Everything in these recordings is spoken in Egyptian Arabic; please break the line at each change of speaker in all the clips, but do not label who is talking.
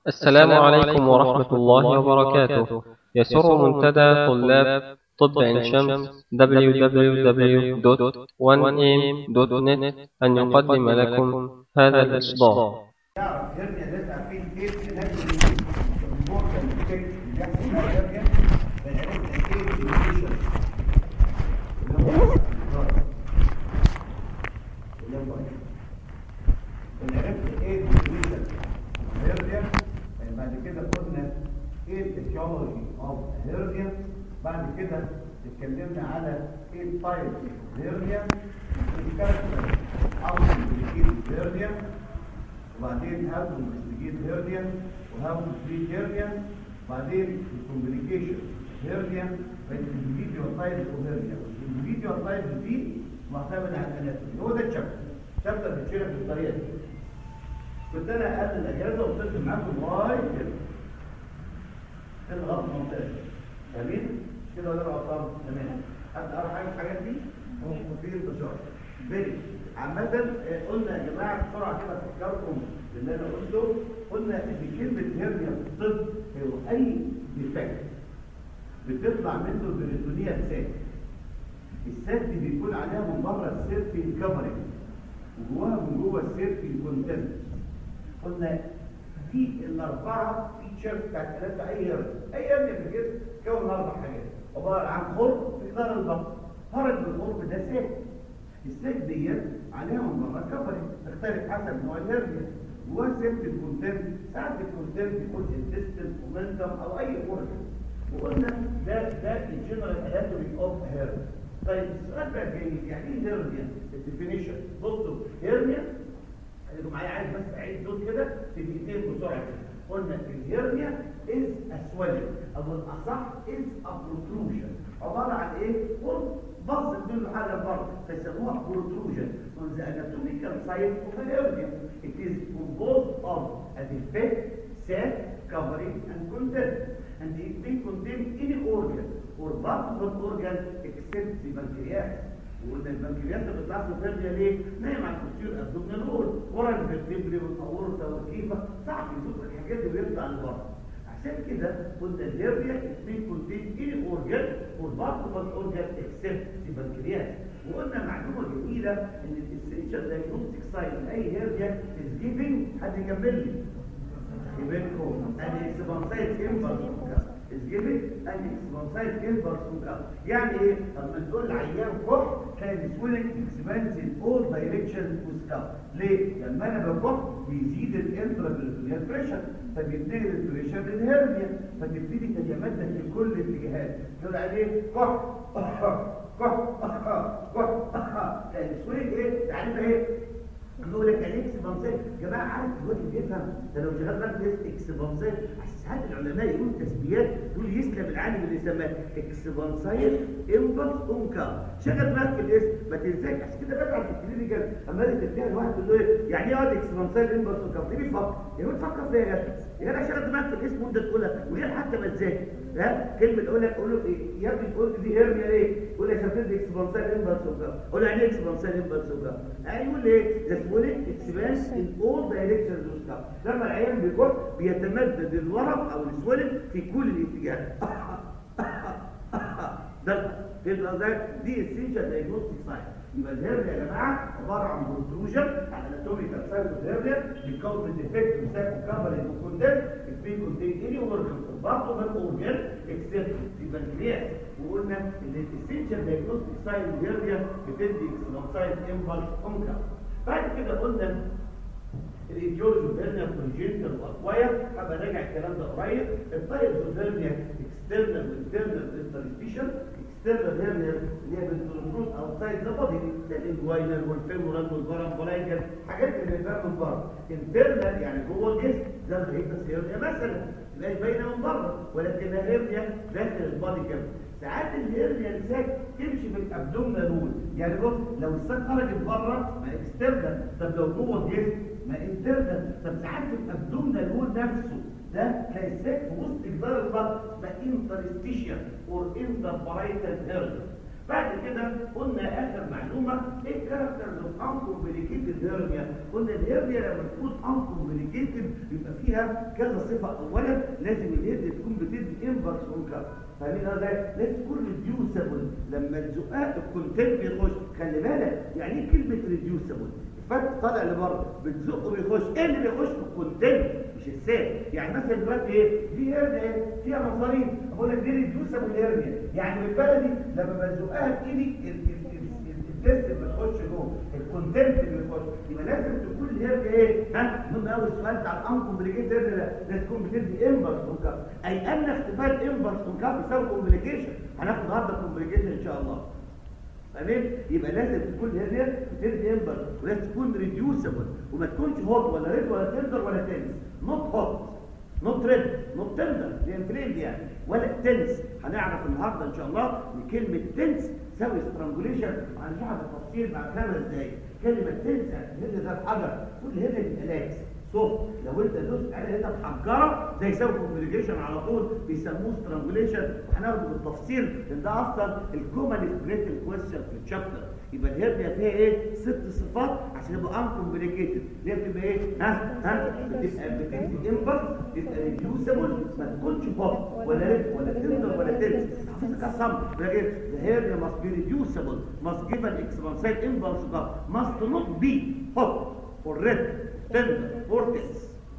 السلام عليكم ورحمة الله وبركاته يسر منتدى طلاب طب عين شمس www.1am.net أن يقدم لكم هذا الإصدار
يعرف يرجع الناس عارفين ايه الهدف الامبورتنت تشيك اللي بيحصل في الرجع بنعرف ايه الانفيشن اللي هو اللي هو بنعرف ايه الانفيشن هيرجع بعد كده قلنا ايه التكنولوجي اوف هيرجع بعد كده اتكلمنا على ايه التايب هيرجع الكاركتر او الهيرجع وبعدين هاو تو انفستيجيت هيرنيا وهاو تو تريت هيرنيا وبعدين الكومبليكيشن هيرنيا فالانdividual تايب اوف هيرنيا الانdividual تايب دي معتمد على الاناتومي هو ده الشابتر الشابتر بيتشرح بالطريقه دي كنت انا قبل الاجازه وصلت معاكم لغايه كده كده لغايه المنطقه دي فاهمين كده ولا غلطان تمام حد قرا حاجه في الحاجات دي هو كتير بشار فيري عامة قلنا يا جماعة بسرعة كده أفكركم باللي أنا قلته قلنا إن كلمة هيرنيا في الطب هو أي ديفكت بتطلع منه البريتونية السات السات دي بيكون عليها من بره السيرفين كفرنج وجواها من جوه السيرفين كونتنت قلنا في الأربعة فيتشر بتاعت ثلاثة أي هيرنيا أي هيرنيا في الجسم تكون أربع حاجات عبارة عن خرم في جدار البطن خرج من الخرم ده سات السيك ديت عليها من بره كفرنج تختلف حسب نوع الهرنيا جواه سيفت الكونتنت ساعات الكونتنت يكون انتستن مومنتم او اي اورجن وقلنا ده ده الجنرال اناتومي اوف هيرنيا طيب السؤال بقى جاي يعني ايه هيرنيا الديفينيشن بصوا هيرنيا اللي معايا عايز بس اعيد دول كده في دقيقتين بسرعه كده قلنا الهيرنيا از اسولين او الاصح از ابروتروجن عباره عن ايه قلت بص بدون حاجه بره فيسموها بروتروجن on the anatomical site of an hernia it is composed of a defect sac covering and content and it may contain any organ or part of an organ except the pancreas وقلنا البنكرياس اللي بتطلع له فيرجيا ليه؟ نايم على الكوستير ابدومينال وول ورا الفرتبري والاورطه والكيفه صعب يشوف الحاجات اللي بيطلع لبره عشان كده قلنا الهيرنيا may contain any organ or part of an organ except the pancreas وقلنا معلومه جميله ان الاسينشال دايجنوستيك ساين لاي هيرنيا از جيفنج حد يكمل لي يبينكم ان اكسبانسايت امبلس is given an expansive impulse to up يعني ايه لما تقول عيان كح كان swelling expands in all directions with cup ليه لما انا بكح بيزيد الانترابيليال بريشر فبيبتدي البريشر للهرنيا فتبتدي تتمدد في كل الاتجاهات تقول عليه كح كح كح كان swelling ايه يعني ايه يقول لك يعني اكسبانسيف يا جماعه عارف دلوقتي بيفهم ده لو شغال بقى اكسبانسيف ساعات العلماء يقولوا تسميات يقول يسلم العالم اللي سماه اكسبانسيف امبلس اونكا شغل دماغك في الاسم ما تنساش عشان كده بزعل في الكلينيكال اما اللي تديها لواحد تقول له ايه يعني ايه اقعد اكسبانسيف امبلس اونكا ليه بيفكر يا ابني تفكر فيها يا جدع يا جدع شغل دماغك في الاسم وانت تقولها من غير حتى ما تذاكر ها كلمه اقول لك اقول له ايه يا ابني تقول دي هيرنيا ليه يقول لي شفت دي اكسبانسيف امبلس اونكا اقول له يعني ايه اكسبانسيف امبلس اونكا يقول ايه ده سمولك اكسبانس ان اول دايركشنز اوف لما العيان بيكح بيتمدد الورم او السويلن في كل الاتجاهات ده يبقى ده دي اسينشال دايجنوستيك ساين يبقى الهيرنيا يا جماعه عباره عن بروتروجن على اناتوميكال سايت اوف الهيرنيا بيكون من ديفكت وساك كفرنج وكونتنت بي كونتين اني اورجن برضه من اورجن اكسبت في البنكرياس وقلنا ان الاسينشال دايجنوستيك ساين الهيرنيا بتدي اكسلانسايد امبلس اونكا بعد كده قلنا الايديولوجي فيرنيا كونجنتال واكواير هبقى راجع الكلام ده قريب التايبس فيرنيا اكسترنال وانترنال انترستيشن اكسترنال هيرنيا اللي هي بتنفروز اوتسايد ذا بودي زي الانجوينال والفيمورال والبارامبولايكال حاجات اللي بتبان من بره انترنال يعني جوه الجسم زي الهيبس هيرنيا مثلا تلاقي باينه من بره ولكنها هيرنيا داخل البادي كده ساعات الهيرنيا الساك تمشي في الابدومينال وول يعني بص لو الساك خرجت بره ما اكسترنال طب لو جوه الجسم ما انترنال طب ساعات في الابدومينال وول نفسه ده تلاقي الساك في وسط جدار البطن اسمها انترستيشن اور انتربرايتال هيرنيا بعد كده قلنا اخر معلومه ايه كاركترز اوف انكمبليكيتد هيرنيا قلنا الهيرنيا لما تكون انكمبليكيتد بيبقى فيها كذا صفه اولا لازم الهيرنيا تكون بتدي امبرس اونكار فاهمين ازاي لازم تكون ريديوسبل لما الزقاق الكونتين بيخش خلي بالك يعني ايه كلمه ريديوسبل الفتح طالع لبره بتزقه بيخش ايه اللي بيخش في الكونتين مش الساب يعني مثلا دلوقتي ايه دي هرنيا ايه فيها مصاريف اقول لك دي ريديوسبل هرنيا يعني بالبلدي لما بزقها بايدي التست بتخش جوه الكونتنت بيخش يبقى لازم تكون الهرنيا ايه ها مهم قوي السؤال بتاع الانكمبليكيتد هرنيا ده لازم تكون بتدي امبرس كونكاب اي ان اختفاء الامبرس كونكاب بسبب كومبليكيشن هناخد النهارده كومبليكيشن ان شاء الله فاهمين يبقى لازم تكون هنا بتدي امبر ولازم تكون ريديوسبل وما تكونش هوت ولا ريد ولا تندر ولا تنس نوت هوت نوت ريد نوت تندر دي انفليد يعني ولا تنس هنعرف النهارده ان شاء الله ان كلمه تنس تساوي سترانجوليشن هنشرح التفصيل بعد خمس دقايق كلمه تنس هنا ده الحجر كل هنا يبقى لاكس صوت لو انت دوست عليها هنا محجره ده يساوي كومبليكيشن على طول بيسموه سترانجوليشن وهناخده بالتفصيل لان ده اصلا الكومن بريتل كويستشن في الشابتر يبقى الهرنيا فيها ايه ست صفات عشان يبقى ان كومبليكيتد اللي هي بتبقى ايه ها ها بتبقى بتدي امبلس تبقى ريديوسبل ما تكونش هوت ولا ريد ولا تندر ولا تنس حافظك الصم لكن the hernia must be reducible must give an expansile impulse must not be hot or red tender or tense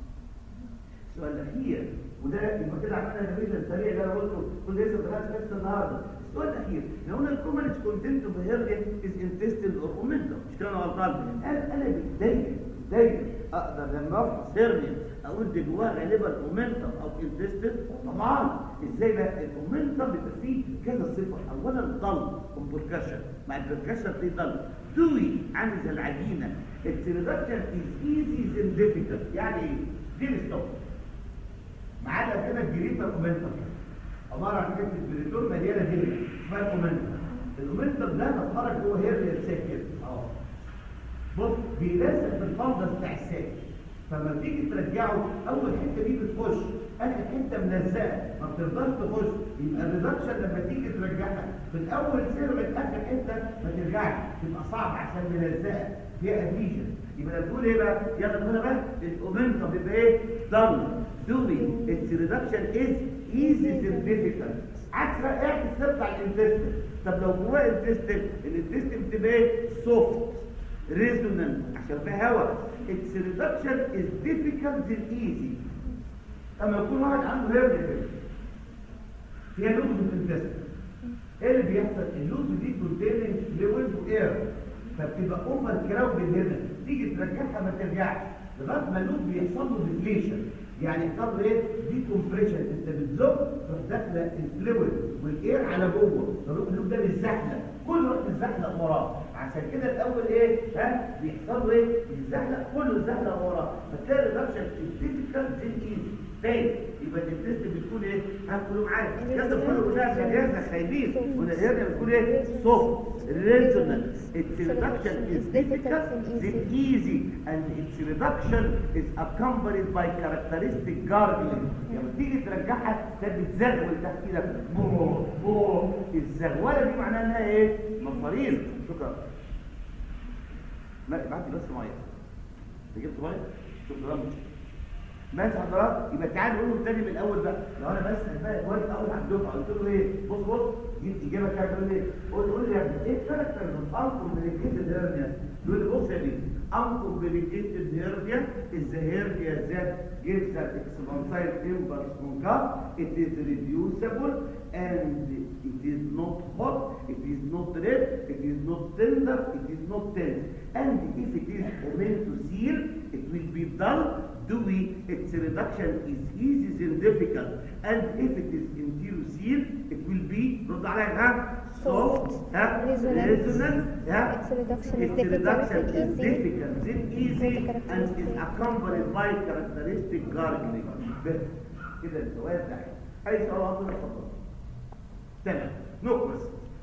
السؤال الاخير وده يبقى كده عملنا الريفيجن سريع اللي انا قلته كل لسه دخلت بس النهارده السؤال الاخير لو قلنا الكومنت كونتنت اوف هيرنيا از انتستين اور اومنتم مش كده انا غلطان قال انا متضايق متضايق اقدر لما افحص هيرنيا اقول دي جواها غالبا اومنتم او انتستين طبعا ازاي بقى الاومنتم بيبقى فيه كذا صفه اولا ضل والبركشن مع البركشن في ضل دوي عامل زي العجينه التريدكشن از ايزي زين ديفيكالت يعني ايه؟ دي الستوب معانا كده الجريفه الاومنتم عباره عن كده البريتون مليانه هنا اسمها الاومنتم الاومنتم ده بتحرك جوه هيرنيا الساك كده اهو بص بيلازق في الفندس بتاع الساك فلما تيجي ترجعه اول حته دي بتخش اخر حته ملزقه ما بتقدرش تخش يبقى الريدكشن لما تيجي ترجعها في الاول سرعه اخر حته ما ترجعش تبقى صعب عشان ملزقه فيها اديشن يبقى تقول ايه بقى يلا هنا بقى الاومنتم بيبقى ايه done doing its reduction is easy and difficult عكس بقى اعكس بتاع الانتستين طب لو جواه انتستين الانتستين بتبقى ايه soft resonant عشان فيها هواء its reduction is difficult and easy اما يكون واحد عنده هيرنيا كده فيها لوز في الانتستين ايه اللي بيحصل اللوز دي كونتيننج فلويد واير فبتبقى اوفر كراود هنا تيجي ترجعها ما ترجعش لغايه ما اللوب بيحصل له ديفليشن يعني يحصل له ايه دي كومبريشن انت بتزق تروح داخله الفلويد والاير على جوه فالروح اللوب ده بيتزحلق كل وقت الزحلق وراه عشان كده الاول ايه ها بيحصل له ايه بيتزحلق كله الزحلق وراه فتلاقي الريدكشن الفيزيكال زي ايزي تاني يبقى التست بتكون ايه هتقولوا معايا لازم كله قلنا جهازنا خايبين والهرنيا بتكون ايه صوت resonant its reduction is difficult then easy and its reduction is accompanied by characteristic gargling لما تيجي ترجعها تلاقي بتزغول تحت ايدك بوه بوه الزغوله دي معناها انها ايه مصاريف شكرا ما ابعت لي بس ميه انت جبت ميه شكرا ماشي حضرتك يبقى تعالى نقول تاني من الاول بقى لو انا بس بقى وقت اول على الدفعه قلت له ايه بص بص جبت اجابه كده تقول لي قول قول لي يا ابني ايه الكاركتر من انكمبليكيتد هيرنيا يقول لي بص يا ابني uncompleted hernia is the hernia that gives an expansile impulse concave it is reducible and it is not hot it is not red it is not tender it is not tense and if it is omentocele it will be dull dewy, its reduction is easy and difficult. And if it is interocele, it will be, رد عليها ها soft, ها resonant, ها
Its reduction is
its
difficult
reduction
and
is
easy.
difficult, then easy, and is accompanied by characteristic gargling. بس كده السؤال ده أي سؤال أصلا اتفضل تمام نقص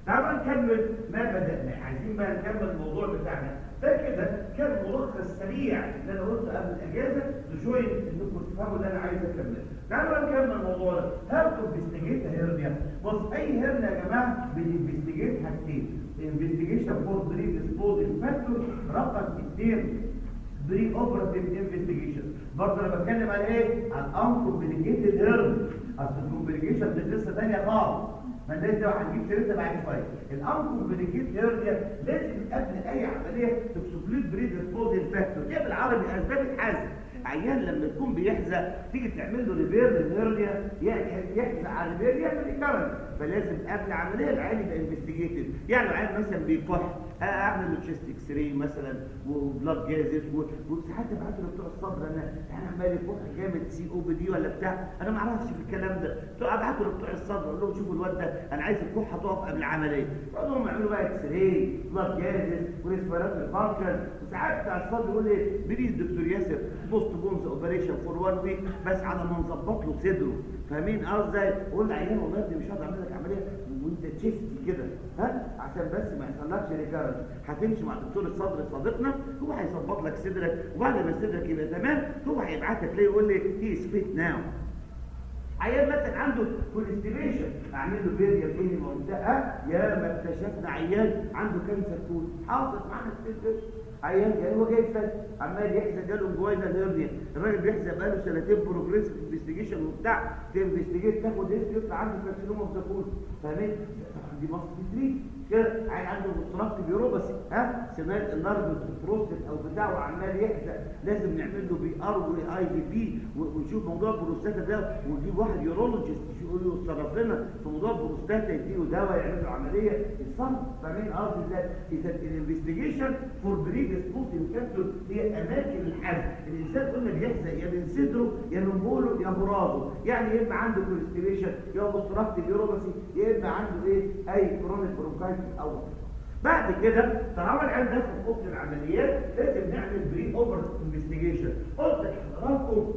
تعالوا نكمل ما بدأنا عايزين بقى نكمل الموضوع بتاعنا ده كده كان ملخص سريع اللي انا قلته قبل الاجازه لشويه انكم تفهموا اللي انا عايز اكمله تعالوا بقى نكمل الموضوع ده هاو تو انفستيجيت هيرنيا بص اي هيرنيا يا جماعه بننفستيجيت حاجتين انفستيجيشن فور بري ديسبوزل فاكتور رقم اثنين بري اوبراتيف انفستيجيشن برضه انا بتكلم على ايه على الانكومبليكيتد هيرن اصل الكومبليكيشن دي قصه ثانيه خالص ما ده ده هنجيب سيرتها بعد شويه الانكومبليكيتد هيرنيا لازم قبل اي عمليه تكسبليت بري ديسبوزل فاكتور دي بالعربي اسباب الحزن عيان لما يكون بيحزق تيجي تعمل له ريبير للهيرنيا يحزق على الريبير يعمل ريكارنت فلازم قبل العمليه العيان يبقى انفستيجيتد يعني العيان مثلا بيكح اعمل له تشيست اكس راي مثلا وبلاد جازز وساعات ابعت له بتوع الصدر انا انا عمال يكح جامد سي او بي دي ولا بتاع انا ما اعرفش في الكلام ده ابعت له بتوع الصدر اقول لهم شوفوا الواد ده انا عايز الكحه تقف قبل العمليه اقول لهم اعملوا بقى اكس راي بلاد جازز وريسبيراتوري فانكشن وساعات بتاع الصدر يقول لي بليز دكتور ياسر بوست بونز اوبريشن فور وان ويك بس على ما نظبط له صدره فاهمين قصدي اقول له عيان والله ابني مش هقدر اعمل لك عمليه وانت تشفتي كده ها عشان بس ما يحصلكش ريكارنس هتمشي مع دكتور الصدر صديقنا هو هيظبط لك صدرك وبعد ما صدرك يبقى تمام هو هيبعتك ليه يقول لي هي سبيت ناو عيان مثلا عنده كونستيبيشن اعمل له فيريال مينيمم وبتاع يا ما اكتشفنا عيان عنده كانسر كول حاصل معانا كتير عيان جاي هو جاي فات عمال يحزق جاله جواينا هيرنيا الراجل بيحزق بقاله سنتين بروجريسيف انفستيجيشن وبتاع تنفستيجيت تاخد هيست يطلع عنده كارسينوما اوف ذا كول فاهمين دي مصر تريد كده عيل عنده بطرات بيوروباسي ها سمات النرد بروستات او بتاعه عمال يحزق لازم نعمل له بي ار واي في بي ونشوف موضوع البروستاتا ده ونجيب واحد يورولوجيست يقول له اتصرف لنا في موضوع البروستاتا يديله دواء يعمل له عمليه يتصرف فاهمين قصدي ازاي اذا الانفستيجيشن فور بريد سبوت انفكتور هي اماكن الحزق الانسان قلنا بيحزق يا من صدره يا من بوله يا براسه يعني يا اما عنده كونستيبيشن يا اوبستراكتيف يوروباسي يا اما عنده ايه اي كرونيك برونكايتس او بعد كده طالما العيان ده في اوضه العمليات لازم نعمل بري اوفر انفستيجيشن قلت لحضراتكم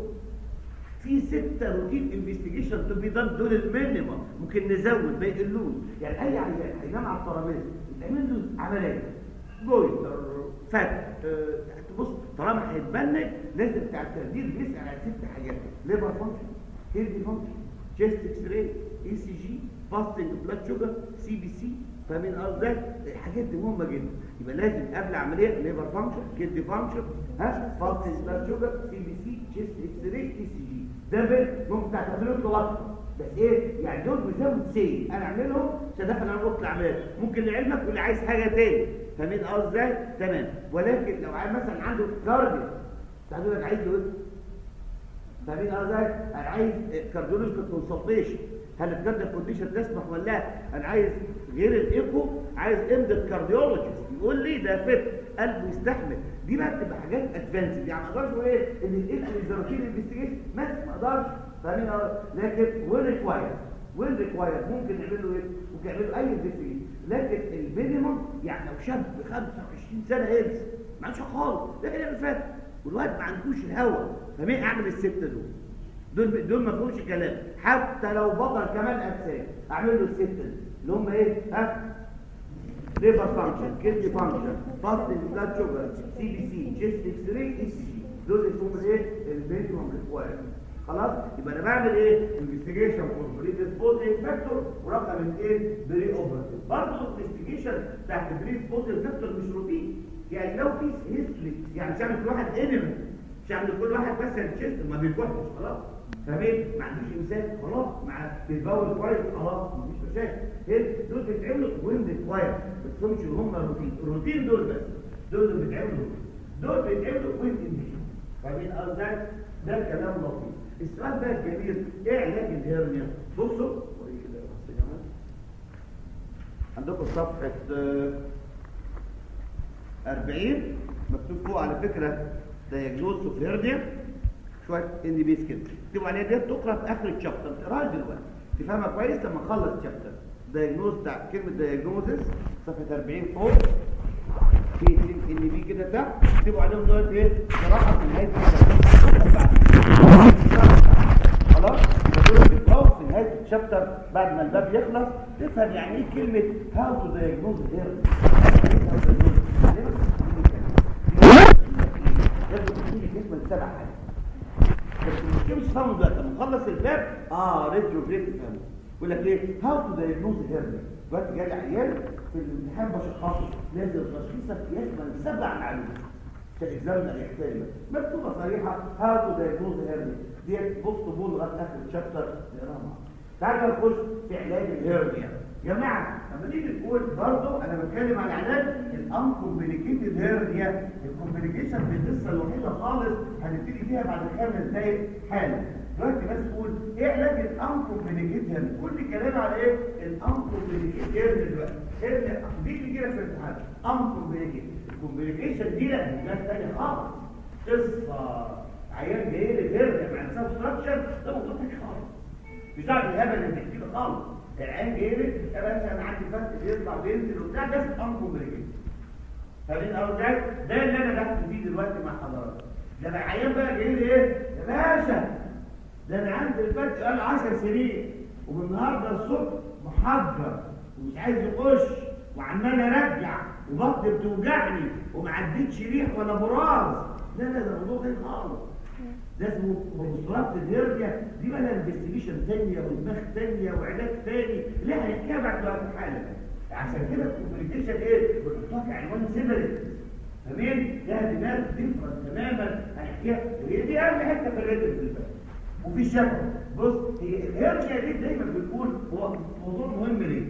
في ستة روتين انفستيجيشن تو بي دان دول المينيمم ممكن نزود ما يقلوش يعني اي عيان هينام على الترابيزه يتعمل له عمليه جويتر فات أه بص طالما هيتبنج لازم بتاع التخدير بيسال على ست حاجات ليفر فانكشن كيدني فانكشن تشيست اكس راي اي سي جي فاستنج بلاد شوجر سي بي سي فاهمين قصدي الحاجات دي مهمه جدا يبقى لازم قبل عمليه ليفر فانكشن كيدني فانكشن ها فاستنج بلاد شوجر سي بي سي تشيست اكس راي اي سي جي ده بس ممكن بتاع تخدير الطلاق بس ايه يعني دول بيساووا سي انا اعملهم عشان داخل على اوضه العمليات ممكن لعلمك واللي عايز حاجه تاني فاهمين قصدي ازاي تمام ولكن لو عايز مثلا عنده كارديو تعالوا لك عايز له فاهمين قصدي انا عايز كارديولوجيكال كونسلتيشن هل الكارديو كونديشن تسمح ولا لا انا عايز غير الايكو عايز امد كارديولوجيست يقول لي ده فت قلبه يستحمل دي بقى بتبقى حاجات ادفانسد يعني ما اقدرش اقول ايه ان الاكزيروتين انفستيجيشن ما اقدرش فاهمين لكن وين ريكوايرد وين ريكوايرد ممكن نعمل له ايه ممكن نعمل له اي انفستيجيشن لكن المينيمم يعني لو شاب 25 سنه هيلث ما عندوش خالص لكن يعمل فات والواد ما عندوش الهوا فمين اعمل السته دول دول دول ما فيهمش كلام حتى لو بطل كمان اجسام اعمل له السته دي اللي هم ايه ها ليفر فانكشن كيدني فانكشن فاستنج بلاد شوجر سي بي سي تشيست اكس راي اي سي جي دول اسمهم ايه المينيمم ريكوايرد خلاص يبقى انا بعمل ايه انفستيجيشن فور بري ديسبوزنج فاكتور ورقم اثنين بري اوبرتيف برضه الانفستيجيشن تحت بري ديسبوزنج فاكتور مش روتين يعني لو في هيستوري يعني مش هعمل كل واحد انيمال مش هعمل كل واحد بس تشيست ما بيكحش خلاص فاهمين ما عندوش امساك خلاص مع بيتبول كويس خلاص مفيش مشاكل هيل دول بيتعملوا وين ريكواير ما تفهمش ان هم روتين الروتين دول بس دول اللي بيتعملوا دول بيتعملوا وين انديشن فاهمين قصدي ده الكلام لطيف السؤال بقى الجميل ايه علاج الهرنيا بصوا وريني كده بس يا جماعه عندكم صفحه 40 مكتوب فوق على فكره دايجنوز اوف هيرنيا شويه ان بيس كده اكتبوا عليها ديت تقرا في اخر الشابتر تقراها دلوقتي تفهمها كويس لما نخلص الشابتر دايجنوز بتاع كلمه دايجنوزس صفحه 40 فوق في اتنين ان بي كده تحت اكتبوا عليهم دول ايه صراحه في نهايه الشابتر خلاص يبقى دول بيتقراوا في نهايه الشابتر الشابتر بعد ما الباب يخلص تفهم يعني ايه كلمه هاو تو دايجنوز هيرنيا لازم تديني كلمه سبع حاجات بس المشكله مش فاهمه دلوقتي لما نخلص الباب اه ريترو بريك فاهمه يقول لك ايه هاو تو دايجنوز هيرنيا دلوقتي جالي عيال في الامتحان بشخصه لازم تشخيصك يشمل سبع معلومات كاكزامنا يحتاج مكتوبه صريحه هاو تو دايجنوز هيرنيا ديت بص بول لغايه اخر الشابتر نقراها مع بعض تعالوا نخش في علاج الهيرنيا يا جماعه لما نيجي نقول برضه انا بتكلم عن علاج الانكومبليكيتد هيرنيا الكومبليكيشن دي القصه الوحيده خالص هنبتدي فيها بعد خمس دقايق حالا دلوقتي ناس تقول ايه علاج الانكومبليكيتد هيرنيا كل كلام على ايه الانكومبليكيتد هيرنيا دلوقتي هيرنيا دي اللي كده في الامتحان انكومبليكيتد الكومبليكيشن دي لا دي ناس ثانيه خالص قصه عيان جاي لي هيرنيا مع انسان ستراكشر ده موضوع تاني خالص مش دعوه بالهبل اللي بنحكيه ده خالص العيان جاي لي يا باشا انا عندي فتح بيطلع وينزل وبتاع ده انكومبليكيتد فاهمين اهو ازاي ده اللي انا بحكي فيه دلوقتي مع حضرتك ده العيان بقى جاي لي ايه يا باشا ده انا عندي الفتح بقى 10 سنين ومن النهارده الصبح محجر ومش عايز يخش وعمال ارجع وبطني بتوجعني وما عدتش ريح ولا براز لا لا ده موضوع تاني خالص ده اسمه مبصرات الهرجة دي بقى انفستيجيشن تانية ودماغ تانية وعلاج تاني لا هنحكيها بعد ما في حالة عشان كده الكومبليكيشن ايه؟ بنحطها كعنوان سيبريت تمام؟ ده دماغ ديفرنت تماما هنحكيها هي دي اهم حته في الريتم بالبال وفي شكل بص هي الهرجة دي دايما بنقول هو موضوع مهم ليه؟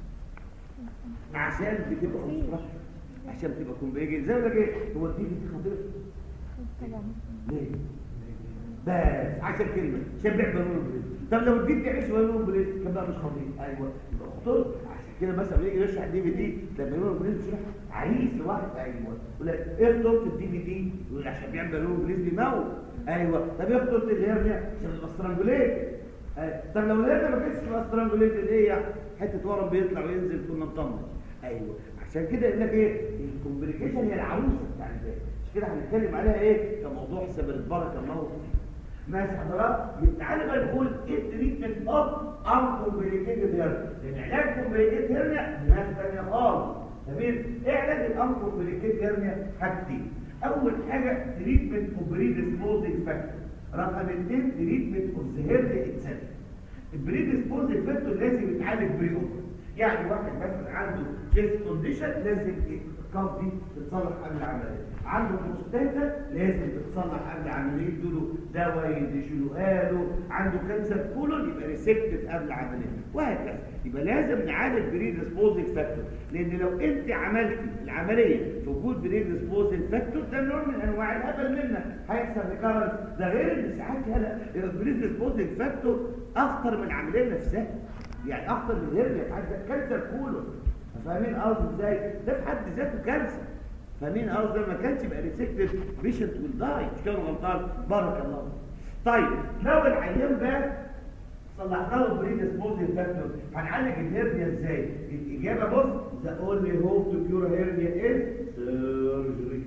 عشان بتبقى مصرح عشان تبقى كومبليكيشن زي ما لك ايه؟ هو دي دي خطيره ليه؟ بس عشان كلمه شبع بنون بليد طب لو اديت تعيش بنون بليد كان بقى مش خطير ايوه يبقى خطر عشان كده مثلا يجي يشرح دي في دي لما بنون بليد بيشرح عريس لواحد ايوه يقول لك ايه خطوره الدي في دي يقول عشان بيعمل بنون بليد بيموت ايوه طب ايه خطوره الهرنيا عشان الاسترانجوليت أيوة. طب لو الهرنيا ما كانتش الاسترانجوليت ايه يعني حته ورم بيطلع وينزل كنا نطمن ايوه عشان كده يقول لك ايه الكومبليكيشن هي العروسه بتاع البيت عشان كده هنتكلم عليها ايه كموضوع سبب بارك الله فيك ماشي حضرات تعالى بقى نقول ايه التريتمنت اوف انكومبليكيتد هيرنيا لان علاج كومبليكيتد هيرنيا ناس ثانيه خالص تمام ايه علاج الانكومبليكيتد هيرنيا حاجتين اول حاجه تريتمنت اوف بريديسبوزنج فاكتور رقم اثنين تريتمنت اوف ذا هيرنيا اتسيلف البريديسبوزنج فاكتور لازم يتعالج بري يعني واحد مثلا عنده chest كونديشن لازم الكاف دي تتصلح قبل العمليه عنده بروستاتا لازم تتصلح قبل العمليه يدوا دواء يشيلوها له عنده كانسر كولون يبقى ريسبتد قبل العمليه وهكذا يبقى لازم نعالج بريديسبوزنج فاكتور لان لو انت عملت العمليه في وجود بريديسبوزنج فاكتور ده نوع من انواع الهبل منك هيحصل ريكارنس ده غير ان ساعات هلا البريديسبوزنج فاكتور اخطر من العمليه نفسها يعني اخطر من الهرنيا في حد كانسر كولون فاهمين قصدي ازاي ده في حد ذاته كانسر فاهمين قصدي ما كانش يبقى ريسكتد بيشنت ويل داي مش كانوا غلطان بارك الله طيب لو العيان بقى صلحنا له بريديسبوزنج فاكتور هنعالج الهرنيا ازاي الاجابه بص ذا اونلي هوب تو كيور هيرنيا از سيرجري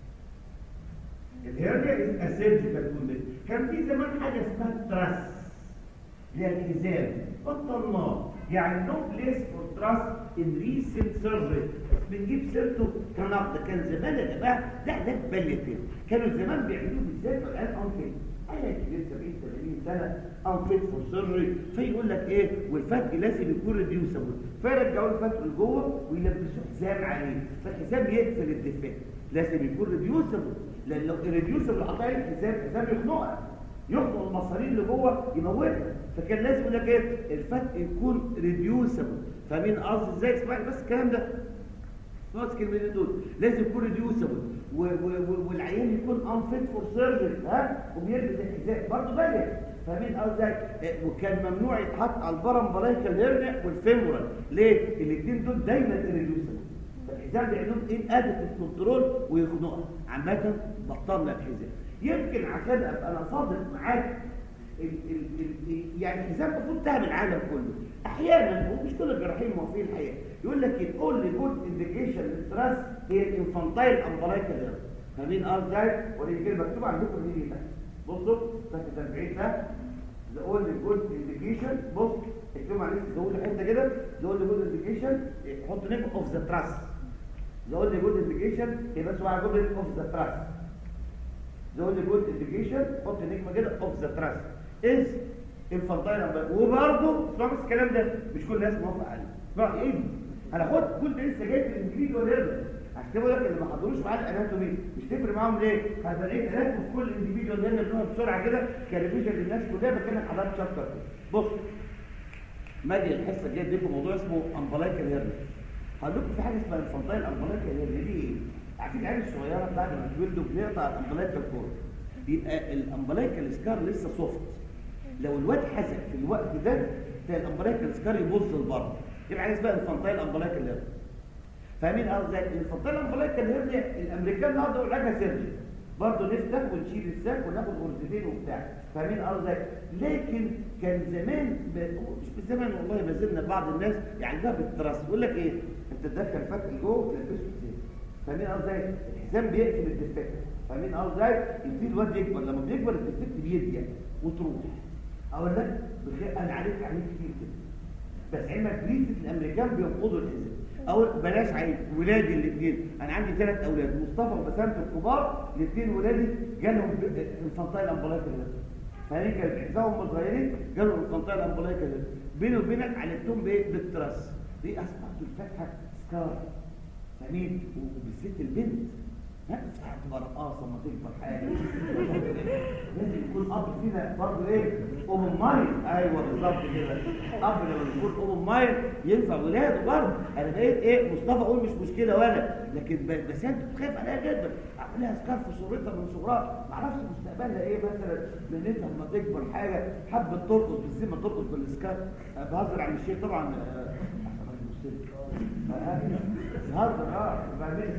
الهرنيا از اسيرجيكال كونديشن كان في زمان حاجه اسمها تراس اللي هي الحزام بطلناه يعني نو بليس فور تراست ان ريسنت سيرجري بنجيب سيرته كنقد كان زمان يا جماعه ده علاج باليتيف كانوا زمان بيعملوه بالذات والان انفيت انا كبير 70 80 سنه انفيت فور سيرجري فيقول لك ايه والفتق لازم يكون ريديوسبل فيرجعوا الفتق لجوه ويلبسوه حزام عليه فالحزام يقفل الدفاع لازم يكون ريديوسبل لان لو ريديوسبل حطها الحزام الحزام يخنقك يخنق المصارين اللي جوه يموتها فكان لازم يقول لك ايه الفتق يكون ريديوسبل فاهمين قصدي ازاي اسمعني بس الكلام ده ناقص الكلمتين دول لازم يكون ريديوسبل والعيان يكون انفيت فور سيرجري ها وبيلبس الحذاء برضه بالغ فاهمين قصدي ازاي وكان ممنوع يتحط على البرمبلايكال هيرنيا والفيمورال ليه الاثنين دول دايما ريديوسبل فالحزام بيعملوا ايه ادت الكنترول ويخنقها عامه بطلنا الحزام يمكن عشان ابقى انا صادق معاك ال ال ال يعني الحزام المفروض تهم العالم كله احيانا ومش كل الجراحين موافقين الحقيقه يقول لك الاونلي جود انديكيشن للستريس هي الانفانتايل امبلايكال فاهمين قصدي ازاي ودي كلمه مكتوبه عندكم دي تحت بصوا تحت 40 ده ذا اونلي جود انديكيشن بص اكتب معلش زود حته كده ذا اونلي جود انديكيشن حط نيم اوف ذا تراست ذا اونلي جود انديكيشن يبقى اسمه على جمله اوف ذا تراست ذا اونلي جود انديكيشن حط نجمه كده اوف ذا تراست از انفانتايل وبرضه اسمع بس الكلام ده مش كل الناس موافقه عليه اسمع ايه هناخد كل ده لسه جاي في الانجليزي ولا عشان كده بقول لك اللي ما حضروش معانا الاناتومي مش تفرق معاهم ليه؟ هتلاقيك تركز كل انديفيدوال هنا بنقعد بسرعه كده كريفيجن للناس كلها بكانك حضرتك شابتر بص مادي الحصه الجايه اديكم موضوع اسمه امبلايكال هيرني هقول لكم في حاجه اسمها انفانتايل امبلايكال هيرني دي ايه؟ عارفين العيال الصغيره بعد ما تولدوا بنقطع الامبلايكال كورد يبقى الامبلايكال سكار لسه سوفت لو الواد حزق في الوقت ده تلاقي الامبلايكال سكار يبص لبره يبقى عايز بقى انفانتايل امبلايكال هيرني فاهمين قصدي الانفانتايل امبلايكال هيرني الامريكان النهارده علاجها سيرجي برضه نفتح ونشيل الساك وناخد غرزتين وبتاع فاهمين قصدي لكن كان زمان مش بالزمان والله ما زلنا بعض الناس يعني ده بالتراس يقول لك ايه انت تدخل فتح جوه تلبسه حزام فاهمين قصدي الحزام بيقفل الدفاك فاهمين قصدي يبتدي الواد يكبر لما بيكبر الدفاك بيضيق وتروح اقول لك بخير انا عارف عليه كتير كده بس علمك ريسة الامريكان بينقضوا الحزام او بلاش عيب ولادي الاثنين انا عندي ثلاث اولاد مصطفى وبسنت الكبار الاثنين ولادي جالهم انفانتايل امبولايكال فاهمين كان حسابهم صغيرين جالهم انفانتايل امبولايكال بيني وبينك عالجتهم بايه بالتراس دي اصبحت الفتحه سكار فاهمين وبالذات البنت ها تبقى رقاصه ما تكبر حاجه لازم يكون اب فينا برضه ايه اوبن مايند ايوه بالظبط كده اب لما يكون اوبن مايند ينفع ولاده برضه انا بقيت ايه مصطفى اقول مش مشكله ولا لكن بس انت بتخاف عليها جدا اعملها سكار في صورتها من صغرها ما اعرفش مستقبلها ايه مثلا من انت لما تكبر حاجه حبت ترقص بالذمه ترقص بالسكار بهزر عن الشيء طبعا بهزر اه بعدين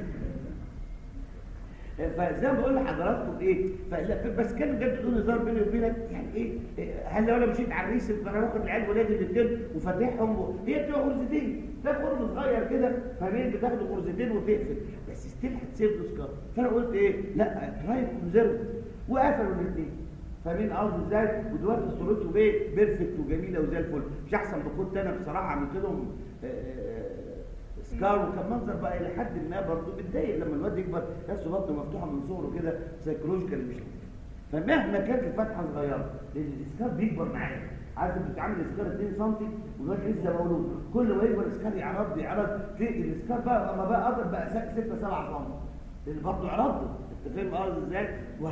فزي ما بقول لحضراتكم ايه بس كان بجد بدون هزار بيني وبينك يعني ايه هل لو انا مشيت على الريس انا باخد العيال ولادي الاثنين وفاتحهم هي بتبقى غرزتين ده قرن صغير كده فاهمين بتاخد غرزتين وتقفل بس ستيل هتسيب له سكار فانا قلت ايه لا رايت كونزرف وقفلوا الاثنين فاهمين قصدي ازاي ودلوقتي صورته ايه بيرفكت وجميله وزي الفل مش احسن ما كنت انا بصراحه عملت لهم سكار وكان منظر بقى الى حد ما برضه بيتضايق لما الواد يكبر نفسه بطنه مفتوحه من صغره كده سايكولوجيكال مش فمهما كانت الفتحه صغيره لان السكار بيكبر معايا عارف انت بتعمل سكار 2 سم والواد لسه مولود كل ما يكبر السكار يعرض يعرض تلاقي السكار بقى لما بقى قدر بقى 6 7 سم لان برضه عرضه انت فاهم قصدي ازاي؟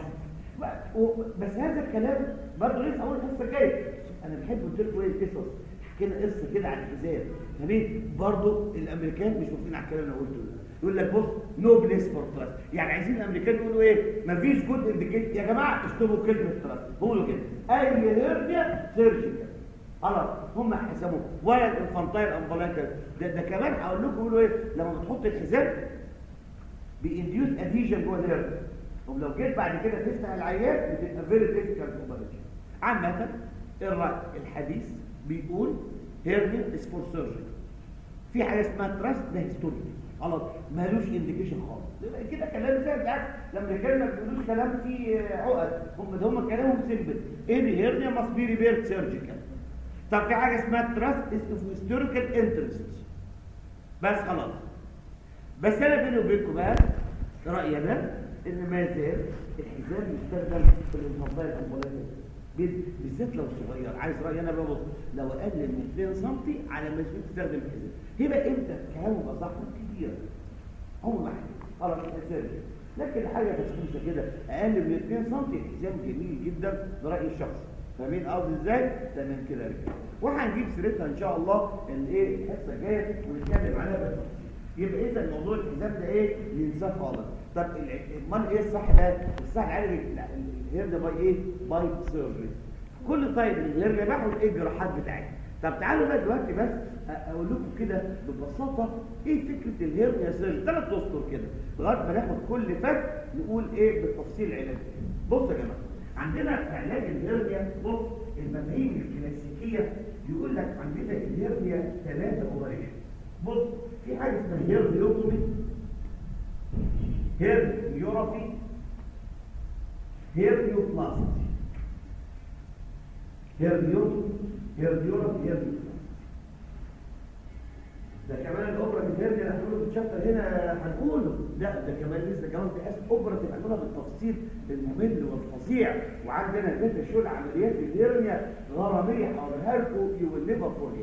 بس هذا الكلام برضه لسه اقول القصه الجايه انا بحب قلت لكم ايه القصص حكينا قصه كده عن الحزام تمام برضه الامريكان مش واقفين على الكلام اللي انا قلته ده يقول لك بص نو بليس فور تراست يعني عايزين الامريكان يقولوا ايه مفيش جود انديكيت يا جماعه اشتبوا كلمه تراست قولوا كده اي هيرنيا سيرجيكال خلاص هم حسبوه ولا الانفانتايل امبلايكال ده, ده كمان هقول لكم يقولوا ايه لما بتحط الحزام بينديوس اديجن جوه الهيرنيا ولو جيت بعد كده تفتح العيان بتبقى فيري ديفيكالت اوبريشن عامه الراي الحديث بيقول هيرنيا از فور سيرجري في حاجه اسمها تراست ده هيستوري خلاص مالوش انديكيشن خالص كده كلام سهل يعني لما الرجاله ما بيقولوش كلام فيه عقد هم ده هم كلامهم سيمبل ايه الهيرنيا ماست بي ريبيرد سيرجيكال طب في حاجه اسمها تراست از اوف هيستوريكال انترست بس خلاص بس انا بيني وبينكم بقى رايي انا ان ما زال الحزام يستخدم في الانفصال الامبولاني بالذات لو صغير عايز رايي انا ببص لو اقل من 2 سم على ما تستخدم الحزام يبقى امتى كلامه يبقى صح كتير عمر واحد خلاص الحزام لكن حاجه بسيطه كده اقل من 2 سم الحزام جميل جدا برايي الشخصي فاهمين قصدي ازاي تمام كده يا رجاله وهنجيب سيرتها ان شاء الله الايه الحصه الجايه ونتكلم عليها بالتفصيل يبقى اذا موضوع الحزام ده ايه ننساه خالص طب امال ايه الصح ده الصح العلاج الهير ده باي ايه باي سيرجري كل طيب الهير ده باخد ايه الجراحات بتاعتي طب تعالوا بقى دلوقتي بس اقول لكم كده ببساطه ايه فكره الهيرنيا سيرجري ثلاث اسطر كده لغايه ما ناخد كل فك نقول ايه بالتفصيل العلاج بصوا يا جماعه عندنا في علاج الهيرنيا بص المفاهيم الكلاسيكيه يقول لك عندنا الهيرنيا ثلاثه اوبريشن بص في حاجه اسمها هيرنيوتومي هيرنيورافي هيرنيوبلاستي هيرديوم هيرديوم هيرديوم ده كمان الاوبرا الهيردي اللي هنقوله في الشابتر هنا هنقوله لا ده كمان لسه كمان في حس اوبرا تبقى هنقولها بالتفصيل الممل والفظيع وعندنا داتا شو العمليات الهيرنيا غراميه هقولها لكم يو ويل نيفر فورجيت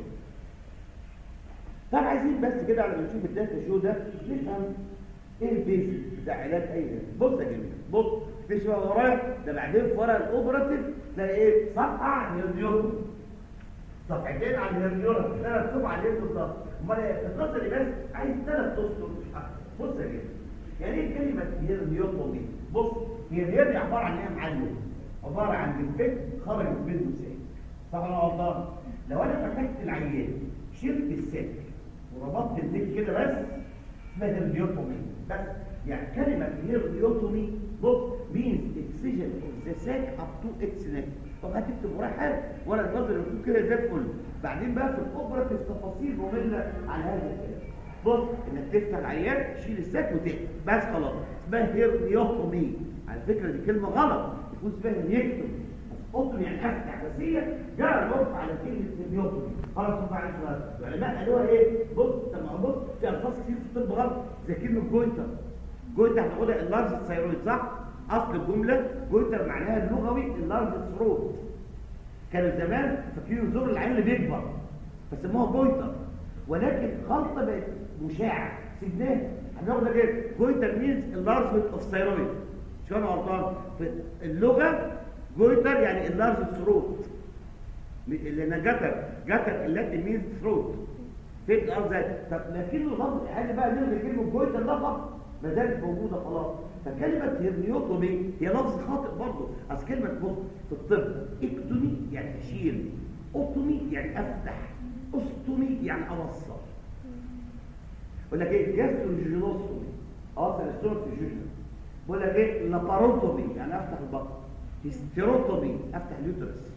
طب عايزين بس كده على ما نشوف الداتا شو ده نفهم ايه البيزك بتاع علاج اي هيرنيا بص يا جميل بص في شويه ورايا ده بعدين في ورق الاوبراتيف تلاقي ايه صفحه عن هيرنيوم صفحتين عن الهيرنيوم ثلاث صفحه عن الهيرنيوم امال ايه القصه دي بس عايز ثلاث اسطر مش اكتر بص يا جميل يعني ايه كلمه هيرنيوتومي بص هي الهيرنيا عباره عن ايه يا معلم عباره عن ديفكت خرج منه سائل صح ولا غلطان لو انا فتحت العيان شلت السلك وربطت الديك كده بس اسمها هيرنيوتومي بس يعني كلمه هيرنيوتومي بص means excision of the sac up to its neck طب هتكتب وراها حاجه ولا النظر يكون كده زي الفل بعدين بقى في الاوبراتيف تفاصيل ممله على هذا الكلام بص انك تفتح العيان تشيل الساك وتقفل بس خلاص اسمها هيرنيوتومي على فكره دي كلمه غلط يكون اسمها هيرنيوتومي اوتومي يعني افتح بس هي جاء الوقت على كلمه هيرنيوتومي خلاص ما عرفت العلماء قالوها ايه بص طب ما بص في الفاظ كتير في الطب غلط زي كلمه جويتر جويتر هتاخدها اللارج ثايرويد صح اصل الجمله جويتر معناها اللغوي اللارج ثروت كانوا زمان فاكرين زور العين اللي بيكبر فسموها جويتر ولكن خلطه بقت مشاعه سيبناها هناخد ايه جويتر مينز اللارج اوف ثايرويد شو انا غلطان في اللغه جويتر يعني اللارج ثروت لان جتر جتر التي مينز ثروت فين الارض زي طب لكنه لفظ يعني بقى نلغي كلمه جويتر لفظ ما زالت موجوده خلاص فكلمه هيرنيوتومي هي لفظ خاطئ برضه اصل كلمه بص في الطب اكتومي يعني اشيل اوتومي يعني افتح استومي يعني اوصل بقول لك ايه جاستروجينوستومي اوصل السمك في الجوجنا بقول لك ايه لاباروتومي يعني افتح البطن هيستيروتومي افتح اليوترس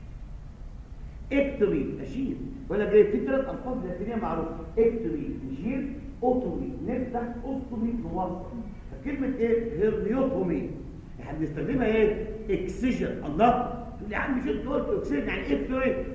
اكتومي اشيل بقول لك ايه في ثلاث الفاظ لاتينيه معروفه اكتومي نشيل اوتومي نفتح اوستومي نوصل فكلمه ايه هيرنيوتومي احنا بنستخدمها ايه اكسجن الله تقول يا عم مش انت قلت اكسجن يعني ايه ايه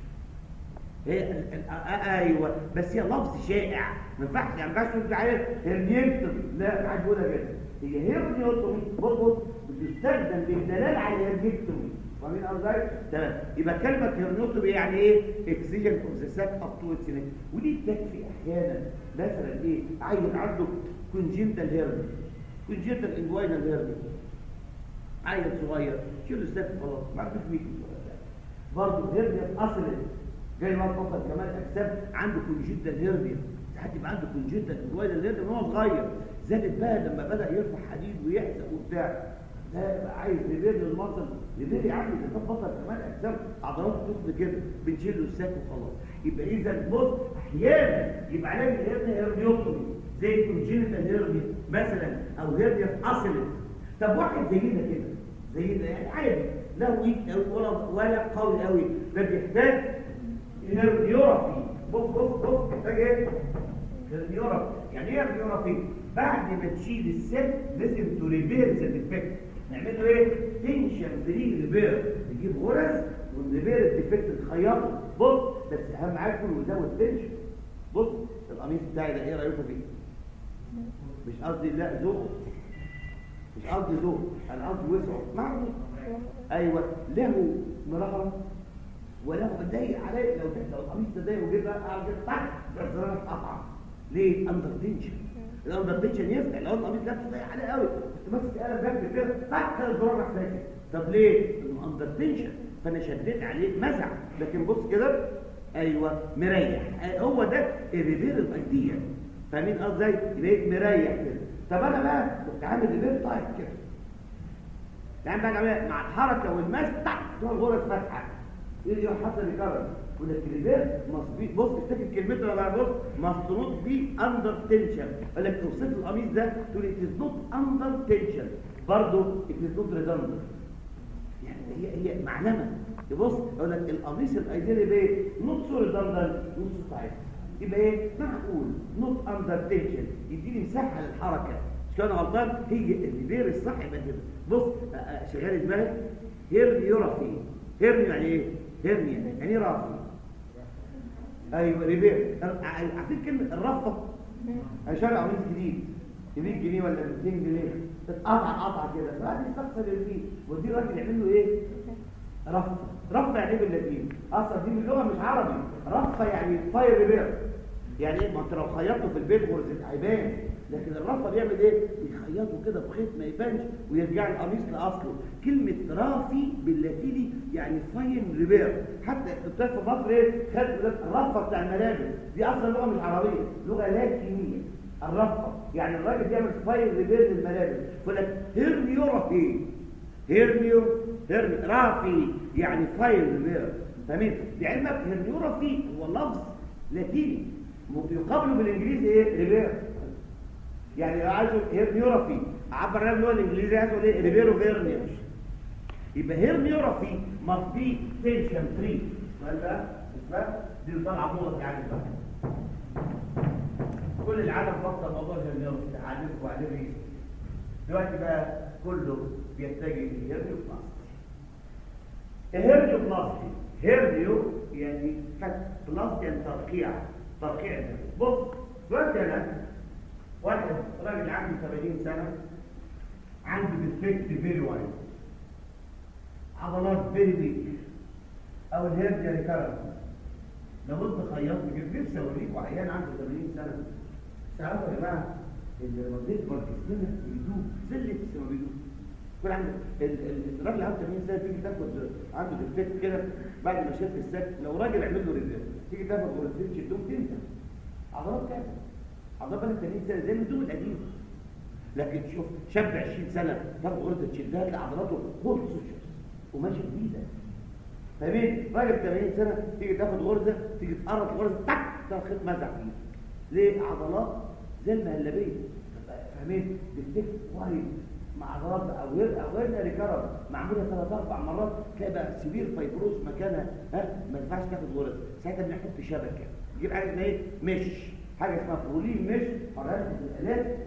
هي ال- ال- آه ايوه بس هي لفظ شائع ما ينفعش يعني ما ينفعش تقول عليه هيرنيوتومي لا ما حدش بيقولها كده هي هيرنيوتومي برضه بتستخدم للدلاله على الهيرنيوتومي فاهمين ازاي تمام يبقى كلمه هيرنيوتومي يعني ايه اكسجن اوف ذا ساك اب تو اتس ودي تكفي احيانا مثلا ايه عيل عنده كونجنتال هيرني كونجنتال انجوينال هيرني عيل صغير شيل الساك خلاص ما عندوش ميكس ولا بتاع برضه هيرنيا اصلا جاي واحد بطل كمان اجسام عنده كونجنتال هيرنيا ساعات يبقى عنده كونجنتال انجوينال هيرنيا وهو صغير زادت بقى لما بدا يرفع حديد ويحزق وبتاع ده بقى عايز ليبير للمصل ليبير يا عم ده كان بطل كمان اجسام عضلات تخن كده بنشيل له الساك وخلاص يبقى اذا بص احيانا يبقى علاج الهرنيا هيرنيوتومي زي الكونجنتال هيرنيا مثلا او هيرنيا في اصلت طب واحد زينا كده زينا يعني عادي لا ويك قوي ولا ولا قوي قوي ده بيحتاج هيرنيورافي بص بص بص محتاج ايه هيرنيورافي يعني ايه هيرنيورافي بعد ما تشيل السيل لازم تو ريبير ذا ديفكت نعمل له ايه تنشن فري ريبير نجيب غرز ونريبير الديفكت نخيطه بص بس اهم حاجه يكون وزود تنشن بص القميص بتاعي ده ايه رايكم فيه مش قصدي لا ذوق مش قصدي ذوق انا قصدي وسعه معروف ايوه له مرهرة وله مضايق عليه لو لو القميص ده ضايق وجيب بقى قاعد كده تحت الزرار اتقطع ليه اندر تنشن الاندر تنشن يفتح لو القميص لابسه ضايق عليه قوي كنت ماسك قلم جنب كده تحت الزرار راح ساكت طب ليه لانه اندر تنشن فانا شديت عليه مزع لكن بص كده ايوه مريح آه، هو ده الريفير الايديا فاهمين قصدي يبقى مريح كده طب انا بقى كنت عامل ريفير تايت كده يعني بقى نعمل مع الحركه والمس تحت تروح الغرز فاتحه يجي حصل يكرر يقول لك ريفير مظبوط بص افتكر كلمته ولا بص مصنوط بيه اندر تنشن يقول لك توصف القميص ده تقول ات از نوت اندر تنشن برضه ات از نوت ريدندنت يعني هي هي معلمه يبص يقول لك القميص الايديالي ده ايه نص ريدندنت نص ضعيف يبقى ايه معقول نوت اندر تنشن يديني مساحه للحركه مش كان غلطان هي الريفير الصح يبقى كده بص آه، آه، شغال دماغك هيرنيورافي هيرني يعني ايه هرنيا يعني ايه رافي ايوه ريبير عارفين كلمه الرفه انا شارع قميص جديد ب 100 جنيه ولا 200 جنيه تتقطع قطعه كده فقعد يستخسر اللي ودي الراجل يعمل له ايه رفه رفه يعني ايه باللاتيني اصلا دي اللغه مش عربي رفه يعني فاير ريبير يعني ايه ما انت لو خيطته في البيت غرز هيبان لكن الرفه بيعمل ايه بيخيطه كده بخيط ما يبانش ويرجع القميص لاصله كلمه رافي باللاتيني يعني فاين ريبير حتى الدكتور في مصر ايه خد الرفه بتاع الملابس دي اصلا لغه مش عربيه لغه لاتينيه الرفه يعني الراجل بيعمل فاين ريبير للملابس يقول لك هيرنيو رافي هيرنيو هيرنيو رافي يعني فاين ريبير فاهمين لعلمك هيرنيو رافي هو لفظ لاتيني يقابله بالانجليزي ايه ريبير يعني لو عايزه هيرنيورافي عبر عنه اللغه الانجليزيه عايزه ايه ريبيرو فيرنيوس يبقى هيرنيورافي must be tension free سؤال بقى اسمها دي اللي طالعه موضه يعني بقى كل العالم بطل موضوع الهيرنيورافي تعالوا وعليه ريس دلوقتي بقى كله بيتجه للهيرنيوبلاستي الهيرنيوبلاستي هيرنيو يعني فتح بلاستي يعني ترقيع ترقيع بص دلوقتي انا واحد راجل عنده 70 سنة عنده ديفكت فيري وايد عضلات فيري بيك او الهيرد يعني كرم لابد خياط كده نفسي اوريكم عيان عنده 80 سنة تعرفوا يا جماعة اللي لما بيكبر جسمنا بيدوب زل بس ما بيدوب كل عنده الراجل عنده 80 سنة تيجي تاخد عنده ديفكت كده بعد ما شاف السك لو راجل عمل له ريفير تيجي تاخد غرفتين تشدهم تنسى عضلات كامله عضلات بقى 30 سنه زي الهدوم القديمه لكن شوف شاب 20 سنه تاخد غرزه تشدها تلاقي عضلاته فول سوشيال وماشي جديده فاهمين راجل 80 سنه تيجي تاخد غرزه تيجي تقرط الغرزه تك تلاقي الخيط مزع فيه ليه عضلات زي المهلبيه فاهمين بتديك وايد مع عضلات او او غير ريكارب معموله ثلاث اربع مرات تلاقي بقى سبير فايبروس مكانها ها ما ينفعش تاخد غرز ساعتها بنحط شبكه نجيب حاجه اسمها ايه مش حاجه اسمها برولين مش حرارة الالات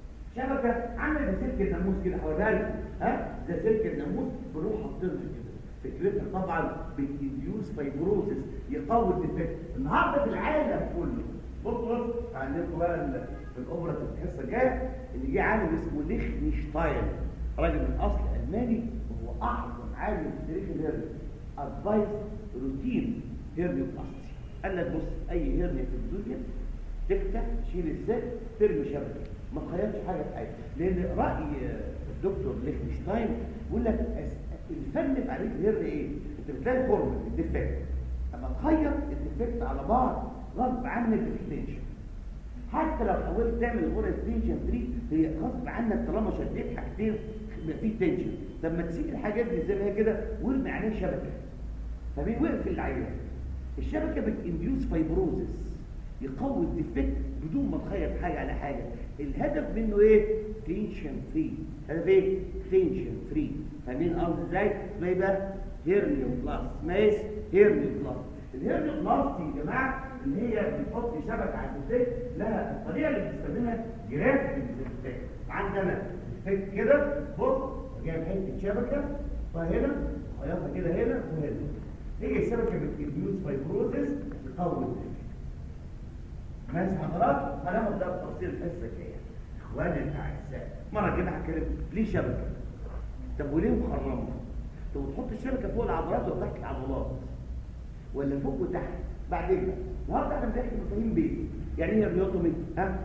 شبكه عامله زي سلك الناموس كده حواليها لكم ها زي سلك الناموس بنروح حاطينها كده فكرتها طبعا بتديوس فايبروزس يقوي الديفكت النهارده في العالم كله بص بص هعلمكم بقى في الاوبرا في الحصه الجايه اللي جه عالم اسمه ليخنشتاين راجل من اصل الماني وهو اعظم عالم في تاريخ الهرني ادفايس روتين هيرنيوبلاستي قال لك بص اي هرنيا في الدنيا تفتح تشيل الزيت ترمي شبكه ما تخيلش حاجه في حاجه لان راي الدكتور ليخنشتاين بيقول لك الفن في عليك الهرنيا ايه انت بتلاقي فورم الديفكت اما تخيط الديفكت على بعض غصب عنك التنشن حتى لو حاولت تعمل غرز تنشن فري هي غصب عنك طالما شديت حاجتين يبقى في تنشن طب ما تسيب الحاجات دي زي ما هي كده وارمي عليه شبكه فبيوقف العيان الشبكه بتنديوس فايبروزس يقوي الديفكت بدون ما تخيط حاجه على حاجه الهدف منه ايه تنشن فري هدف ايه تنشن فري فاهمين قصدي ازاي اسمها ايه بقى هيرنيو بلاس اسمها ايه هيرنيو بلاس الهيرنيو بلاس دي يا جماعه اللي هي بتحط شبكه على الديفكت لها الطريقه اللي بنستخدمها جرافيك الديفكت عندنا ديفكت كده بص جايب حته شبكه فهنا خيطها كده هنا وهنا هي الشبكه بتديوس فايبروزس تقوي الديفكت ماشي حضرات هناخد ده بتفصيل الحصه الجايه اخواني الاعزاء مره كده هتكلم ليه شبكه طب وليه مخرمه طب وتحط الشبكه فوق العضلات ولا تحت العضلات ولا فوق وتحت بعدين النهارده احنا بنحكي مفاهيم بيه يعني ايه ريوتومي ها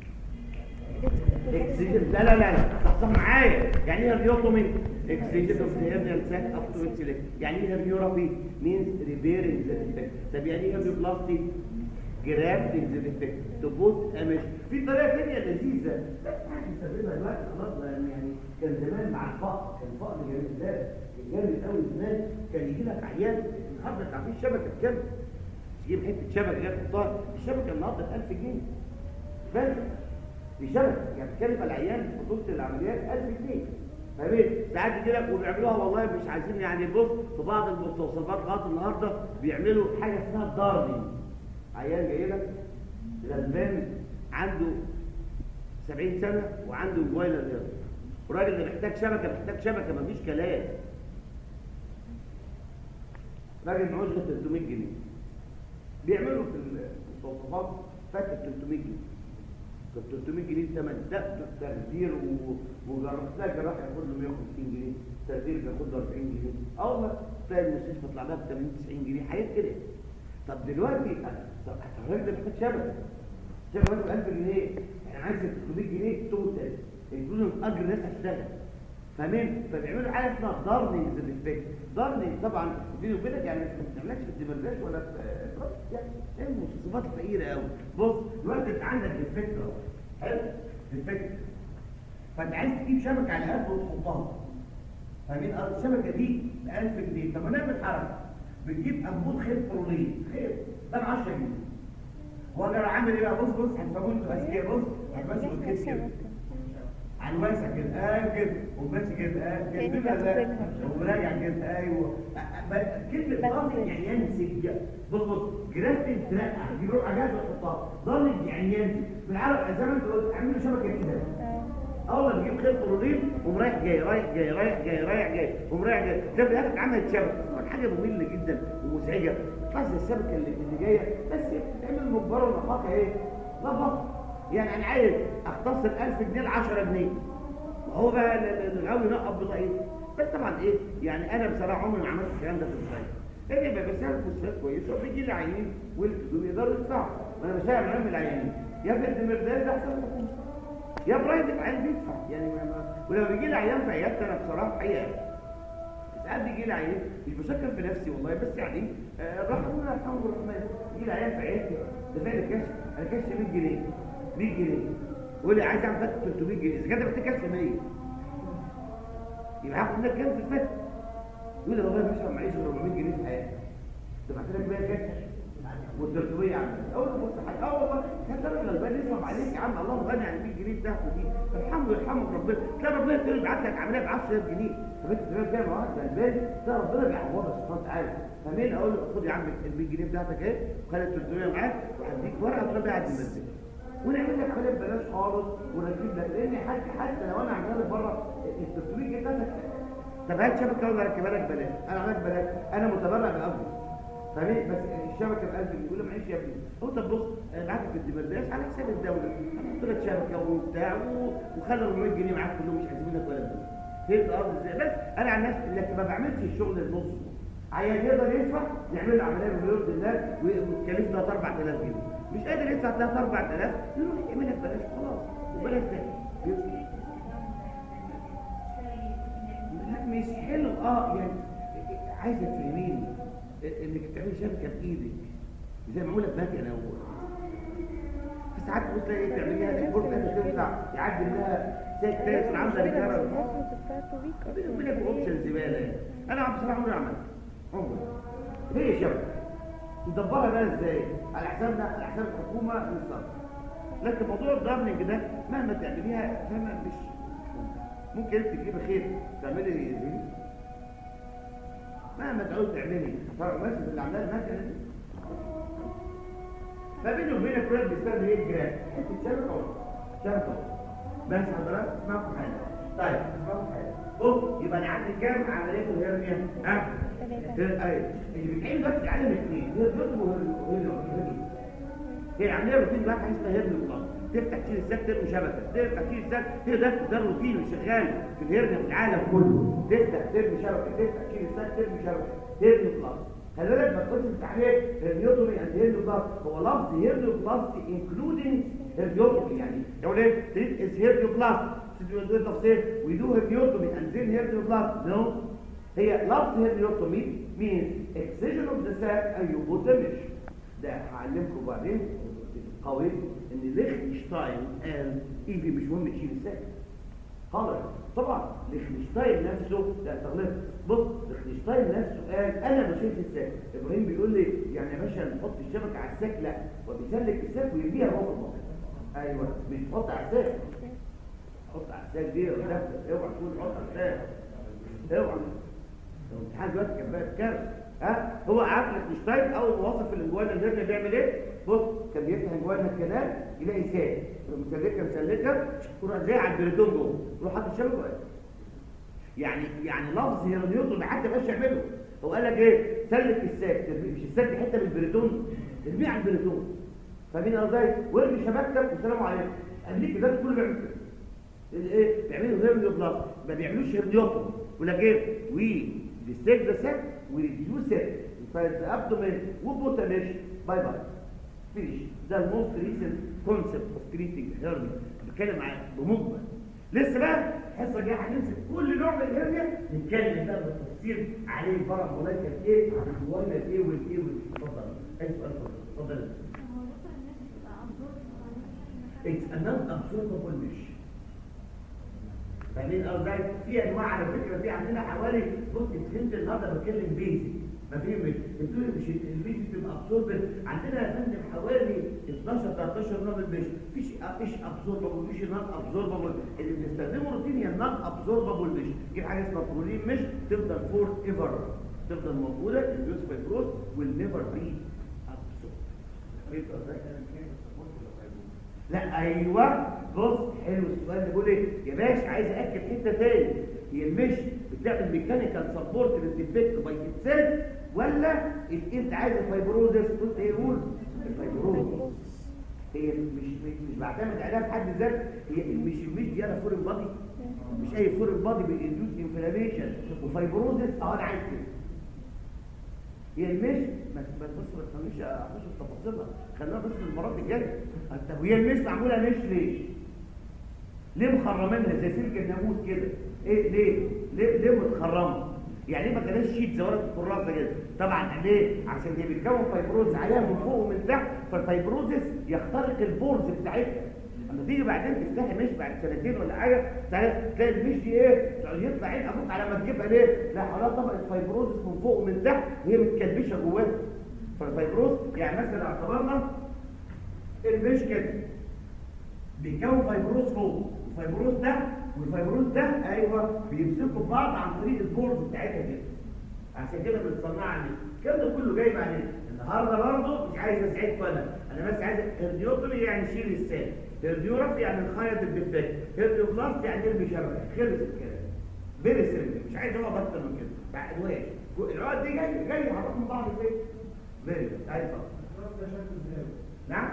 اكسجين لا لا لا صح معايا يعني ايه ريوتومي اكسجين اوف ذا هيرنيال ساك اب تو اتس يعني ايه ريورابي مينز ريبيرنج ذا ديفكت طب يعني ايه ريوبلاستي جرافتنج ذا ديفكت تبوت امش في طريقه ثانيه لذيذه بس احنا بنستخدمها دلوقتي خلاص يعني كان زمان مع الفقر كان الفقر جامد ازاي كان جامد قوي زمان كان يجي لك عيان النهارده انت عارفين الشبكه بكام تجيب حته شبكه جايه تحطها الشبكه النهارده ب 1000 جنيه بس دي شبكه يعني بتكلف العيان في خطوط العمليات 1000 جنيه فاهمين ساعات يجي لك وبيعملوها والله مش عايزين يعني بص في بعض المستوصفات لغايه النهارده بيعملوا حاجه اسمها الداردي عيان جاي لك غلبان عنده 70 سنه وعنده موبايل رياضي والراجل اللي محتاج شبكه محتاج شبكه مفيش كلام راجل معوش 300 جنيه بيعملوا في المستوصفات فاتت 300 جنيه طب 300 جنيه ثمن ده تخدير ومجرد تلاقي جراح ياخد له 150 جنيه تخدير بياخد له 40 جنيه او ما تلاقي المستشفى طلع لها ب 80 90 جنيه حاجات كده طب دلوقتي طب الراجل ده محتاج شبكه شبكه ب 1000 جنيه احنا عايز 300 جنيه توتال انكلوجن اجر ناس هتشتغل فاهمين فبيعملوا حاجه اسمها دارنينج ديفكت دارنينج طبعا بيني وبينك يعني ما بتعملش في الدمرداش ولا في يعني المواصفات فقيره قوي بص دلوقتي انت عندك ديفكت اهو حلو ديفكت فانت عايز تجيب شبكه على قد وتحطها فاهمين الشبكه دي ب 1000 جنيه طب ما نعمل حركه بتجيب انبوط خيط برولين خيط ده ب 10 جنيه هو انا عامل ايه بقى بص بص هتفهموا انتوا بس كده بص هتمشوا الخيط كده على الواسع كده اه كده وماشي كده اه كده كده وراجع كده ايوه كلمه ضامن يعني ينسج بص بص جرافتين ترقع يروح على جهاز ويحطها ضامن يعني ينسج بالعربي زي ما انت قلت اعملوا شبكه كده اول ما تجيب خيط برولين ومرايح جاي رايح جاي رايح جاي رايح جاي ومرايح جاي ده في الاخر عملت شبكه طبعا حاجه ممله جدا ومزعجه خلاص الشبكه اللي, اللي جايه بس تعمل مجبره ونفاقه ايه نفاقه يعني انا عايز اختصر 1000 جنيه ل 10 جنيه وهو بقى الغاوي نقب بطاقيه بس طبعا ايه يعني انا بصراحه عمري ما عملت الكلام ده في الصيف ايه يبقى بسال مستشفيات كويسه وبيجي لي عيانين ويقدروا يدفعوا وانا بشتغل معاهم العيانين يا في الدمرداز ده احسن حكومه يا برايفت عيان بيدفع يعني ما ما ولما بيجي لي عيان في عيادتي انا بصراحه حقيقه ساعات بيجي لي عيان مش بشكر في نفسي والله بس يعني الرحمه الله الحمد الرحمن يجي لي عيان في عيادتي دافع لي كاش انا كاش 100 جنيه 100 جنيه يقول لي عايز اعمل فتح 300 جنيه اذا كان محتاج كاش 100 يبقى هاخد منك كام في الفتح يقول لي والله يا باشا معيش 400 جنيه في حياتي دفعت لك بقى كاش وال300 يا عم اول ما بص حاجه اه والله كان راجل غلبان يصرف عليك يا عم الله غني عن 100 جنيه بتاعته دي الحمد لله يرحمك ربنا تلاقي ربنا يقول يبعت لك عمليه ب 10000 جنيه طب انت تمام كده مع واحد غلبان تلاقي ربنا بيعوضك سبحانه وتعالى فمين اقول له خد يا عم ال 100 جنيه بتاعتك اهي وخلي ال 300 معاك وهديك ورقه تروح بيها عند المسجد ونعمل لك عمليه ببلاش خالص ونجيب لك لان حتى حتى لو انا عاملها لك بره ال 300 جنيه بتاعتك طب هات شبكه ولا ركبها لك بلاش انا عملت بلاش انا متبرع باجر فاهمين بس الشبكه ب 1000 جنيه يقول له معلش يا ابني هو طب بص ابعت لك الدمرداش على حساب الدوله حط لك شبكه وبتاع وخلي 400 جنيه معاك كلهم مش عايزين منك ولا جنيه فهمت قصدي ازاي بس انا عن نفسي لكن ما بعملش الشغل النص عيان يقدر يدفع نعمل له عمليه بيرضي الله وتكلفنا 4000 جنيه مش قادر يدفع 3 4000 يروح يعمل لك بلاش خلاص وبلاش ده لا مش حلو اه يعني عايزه تفهميني انك تعملي شبكه بايدك زي ما معموله بمكنه هو ساعات تقول تلاقي تعمليها البورد ده تطلع يعدي منها ساك تاس عامله رجاله بيني لك اوبشن زباله انا عم بصراحه عمري عملت عمري هي شبكه ندبرها بقى ازاي على حسابنا على حساب الحكومه بالظبط لكن موضوع الدارنينج ده مهما تعمليها فاهمه مش ممكن انت تجيبي خير تعملي زي مهما تعود تعملي فرق بس اللي عاملاه المكنه دي فبيني وبينك كل بيستخدم ايه الجراف حته شبكه اهو شبكه بس حضرتك اسمعكم حاجه طيب اسمعكم حاجه بص يبقى انا عندي كام عمليه الهرنيا ها ايوه اللي بيتعمل بس علم اثنين هي بيطلبوا هرنيا هي عمليه روتين بقى حاجه اسمها هرنيا والله تفتح تشيل الساك ترمي شبكه تفتح تشيل الساك هي ده ده الروتين اللي شغال في الهرنيا في العالم كله تفتح ترمي شبكه تفتح تشيل الساك ترمي شبكه ترمي خلاص خلي بالك ما تقولش التحليل هرنيوتومي اند هرنيوبلاست هو لفظ هرنيوبلاست انكلودنج هرنيوتومي يعني يقول ايه تريد از هرنيوبلاست تدوي تفسير ويدو هرنيوتومي اند ذن هرنيوبلاست نو هي لفظ هرنيوتومي means excision of the sac and you put the mesh ده هعلمكم بعدين قوي ان ليخنشتاين قال ايفي مش مهم تشيل الساك خالص طبعا ليخنشتاين نفسه لا تغلط بص ليخنشتاين نفسه قال انا ما شلت الساك ابراهيم بيقول لي يعني يا باشا نحط الشبكه على الساك لا وبيسلك الساك ويرميها هو في الموقع ايوه مش تحط على الساك حط على الساك دي اوعى تقول حط على الساك اوعى الامتحان دلوقتي كان بقى كارثه ها هو قعد ليخنشتاين اول ما وصل في الانجوانا الهرنيا بيعمل ايه بص كان بيفتح انجوانا الكنال يلاقي ساك مسلكه مسلكه تروح زي على البريتون جوه يروح حاطط الشبكه يعني يعني لفظ هرنيوتون ده حتى بقاش يعمله هو قال لك ايه سلك الساك ترميه- مش الساك دي حته من البريتون ارميه على البريتون فاهمين قصدي وارمي شبكتك والسلام عليكم امريكا ده كله بيعمل كده الايه بيعملوا هيرنيو بلاس ما بيعملوش هيرنيوتومي يقول لك ايه وي ديستيك ذا ساك وريديوس ات فالابدومين وبوتاميش باي باي فينيش ده الموست ريسنت كونسبت اوف تريتنج هيرنيا بتكلم عن بمجمل لسه بقى الحصه الجايه هنمسك كل نوع من الهرنيا نتكلم بقى بالتفصيل عليه فرق مولكه ايه والجوانا ايه والايه والايه اتفضل اي سؤال اتفضل اتفضل It's a non-absorbable mesh. فاهمين ازاي؟ في انواع على فكره في عندنا حوالي بص فهمت النهارده بتكلم بيزي ما في مش بتقول مش البيزي بتبقى ابسوربل عندنا يا فندم حوالي 12 13 نوع من المش فيش مش ابسوربل مفيش نون ابسوربل اللي بنستخدمه روتين هي النون ابسوربل مش في حاجه اسمها برولين مش تفضل فور ايفر تفضل موجوده اليوز فايبروز ويل نيفر بي ابسورب لا ايوه بص حلو السؤال ده بيقول ايه يا باشا عايز اكد حته تاني هي المش بتعمل ميكانيكال سبورت للديفكت باي اتسيلف ولا انت عايز الفايبروزس قلت ايه قول الفايبروزس هي مش مش, مش بعتمد عليها في حد ذات هي مش المش دي انا فورين بادي مش اي فورين بادي بيندوس انفلاميشن وفايبروزس اه انا عايز كده هي المش ما ما تبص ما تخليش اخش في تفاصيلها خلينا بس في المرات الجايه طب وهي المش معموله مش ليه ليه مخرمينها زي سلك الناموس كده ايه ليه ليه ليه متخرمه يعني ليه ما كانش شيت زي ورقه الكراس ده كده طبعا ليه عشان دي بتكون فايبروز عليها من فوق ومن تحت فالفايبروزس يخترق البورز بتاعتها اما تيجي بعدين تفتحي مش بعد سنتين ولا حاجه تلاقي المش دي ايه يطلع عين ابوك على ما تجيبها ليه لا حواليها طبقه فايبروزس من فوق ومن تحت وهي متكلبشه جواها فالفايبروز يعني مثلا اعتبرنا المش كده بيكون فايبروز فوق وفايبروز تحت والفايبروز ده ايوه بيمسكوا بعض عن طريق البورز بتاعتها كده عشان كده بنصنعها عليه الكلام ده كله جاي بعدين النهارده برضه مش عايز اسعدكم انا انا بس عايز هيرديوتومي يعني شيل السال هيرديوراس يعني نخيط الدفاك هيرديوبلاست يعني نرمي شبكه خلص الكلام فيري سيمبل مش عايز اقعد اكتر من كده بعد واش العقد دي جاي جاي هنروح من بعض ازاي فيري عايز نعم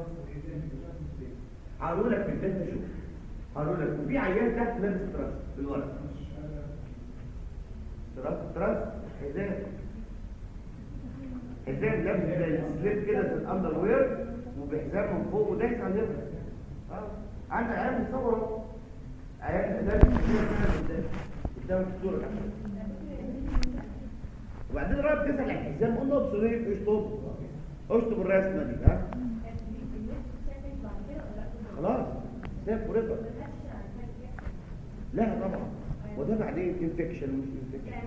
هقول لك في البيت شوف هقول لك وفي عيان تحت لابس تراس بالورق تراس تراس حزام حزام لابس زي السليب كده في الاندر وير وبحزام من فوق ودايس على اللبس اه عندك عيان مصور اهو. عيان لابس حزام كده قدام قدام الصوره كده وبعدين الراجل بتسال على الحزام قول له ابصريت اشطب اشطب الرسمه دي ها خلاص سيب ورضا لا طبعا وده بعدين انفكشن ومش انفكشن